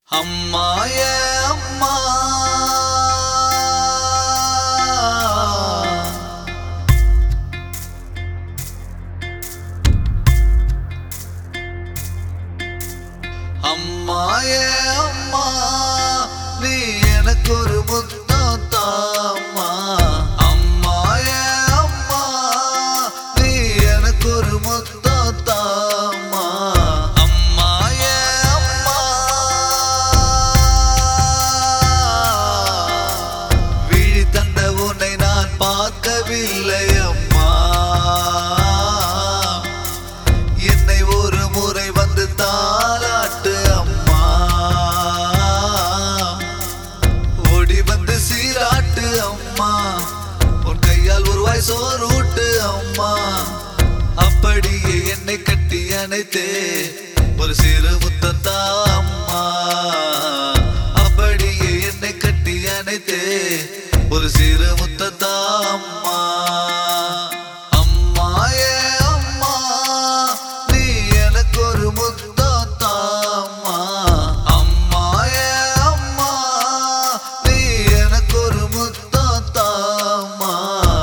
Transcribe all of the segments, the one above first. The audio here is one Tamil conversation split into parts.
அம்மா ஏ அம்மா அம்மா ஏ அம்மா நீ எனக்கு ஒரு முத்தம் தாம்மா அம்மா ஏ அம்மா நீ எனக்கு ஒரு முத்தம் தாம்மா அம்மா ஏ அம்மா விழி தந்த உன்னை நான் பார்க்கவில்லை அம்மா என்னை ஒரு முறை வந்து தாளாட்டு அம்மா ஓடி வந்து சீராட்டு அம்மா உன் கையால் ஒரு வாய் சோறூட்டு அம்மா அப்படியே என்னை கட்டி அணைத்தே ஒரு சிறு முத்தத்தா அம்மா அப்படியே என்னை கட்டி அணைத்தே ஒரு சிறு முத்தத்தா அம்மா அம்மா ஏ அம்மா நீ எனக்கு ஒரு முத்தம் தாம்மா அம்மா ஏ அம்மா நீ எனக்கு ஒரு முத்தம் தாம்மா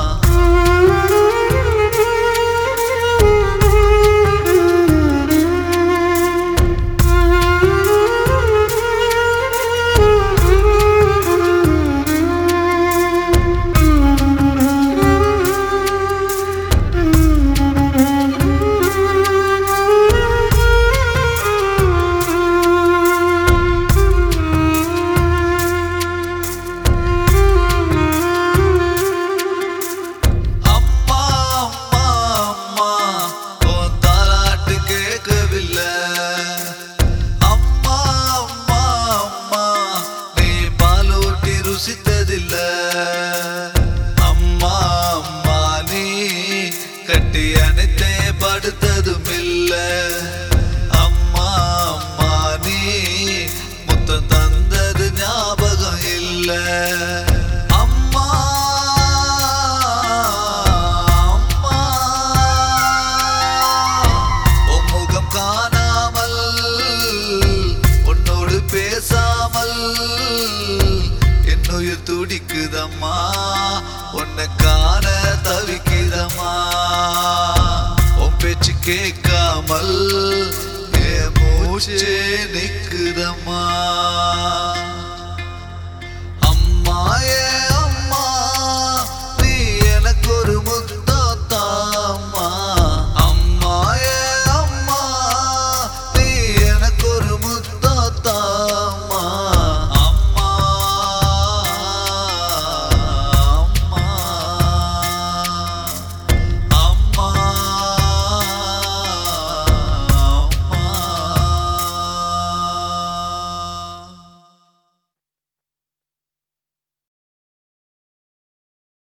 அம்மா அம்மா அம்மா உன் தாலாட்டு கேட்கவில்லை அம்மா அம்மா அம்மா நீ பாலூட்டி ருசித்ததில்ல அம்மா அம்மா நீ கட்டி அணைத்தே படுத்ததும் இல்ல அம்மா அம்மா நீ முத்தம் தந்தது ஞாபகம் இல்ல அம்மா அம்மா உன் முகம் காணாமல் உன்னோடு பேசாமல் என் உயிர் துடிக்குதம்மா உன்னை காண தவிக்குதம்மா உன் பேச்சு கேட்காமல் என் மூச்சே நிக்குதம்மா